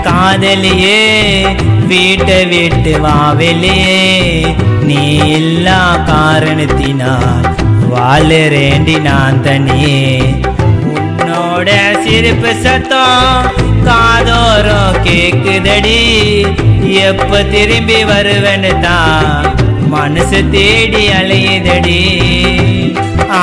காதலியே வீட்டை விட்டு வாவெளியே நீ இல்லா காரணத்தினால் வாழுறேண்டி நான் தனியே உன்னோட சிரிப்பு சத்தம் காதோரம் கேக்குதடி எப்ப திரும்பி வருவேன்னு தான் மனசு தேடி அலையுதடி ஆ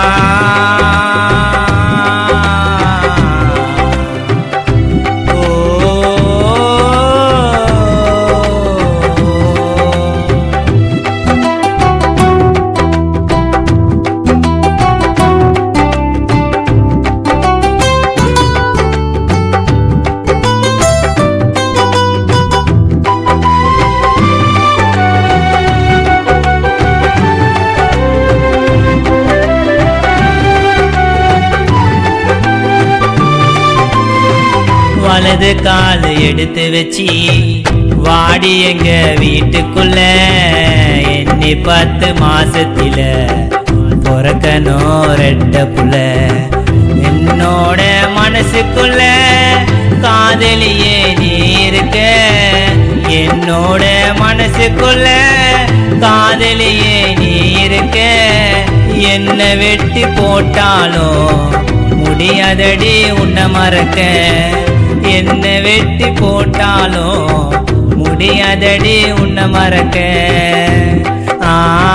ஓ வலது கால் எடுத்து வச்சு வாடி எங்க வீட்டுக்குள்ள எண்ணி பத்து மாசத்தில பிறக்கணும் ரெட்ட புள்ள என்னோட மனசுக்குள்ள காதலியே நீ இருக்க என்னோட மனசுக்குள்ள காதலியே நீ இருக்க என்ன வெட்டி போட்டாலும் முடியாதடி உன்னை மறக்க என்ன வெட்டி போட்டாலும் முடியாதடி உன்னை மறக்க ஆ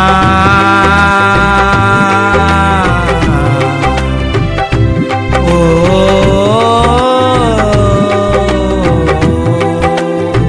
ஓ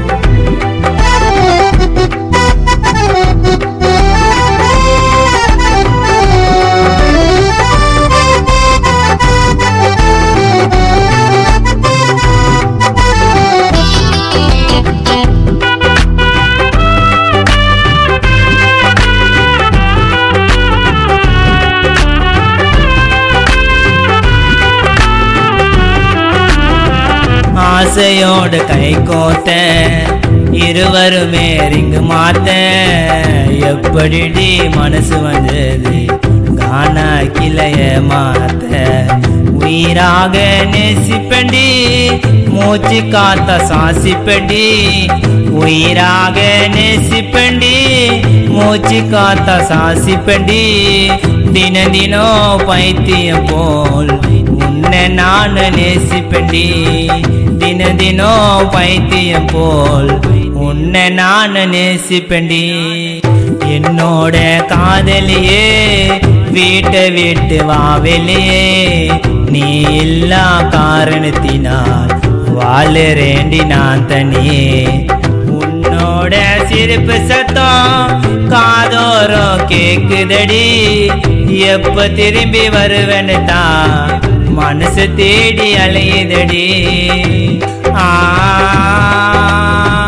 ஆசையோடு கை கோத்த இருவருமே ரிங்கு மாத்த எப்படிடி மனசு வந்தது கானா கிளைய மாத்த உயிராக நேசிப்பண்டி மூச்சு காத்த சாசிப்பண்டி உயிராக நேசிப்பண்டி மூச்சு காத்த சாசிப்பண்டி தின தினம் பைத்தியம் போல் உன்னை நான் நேசிப்பண்டி தின தினம் பைத்தியம் போல் உன்னை நான் நேசிப்பண்டி என்னோட காதலியே வீட்டை விட்டு வாவெளியே நீ இல்லா காரணத்தினால் வாழுறேண்டி நான் தனியே உன்னோட சிரிப்பு சத்தம் காதோரம் கேக்குதடி எப்ப திரும்பி வருவேன்னு தான் மனசு தேடி அலையுதடி ஆ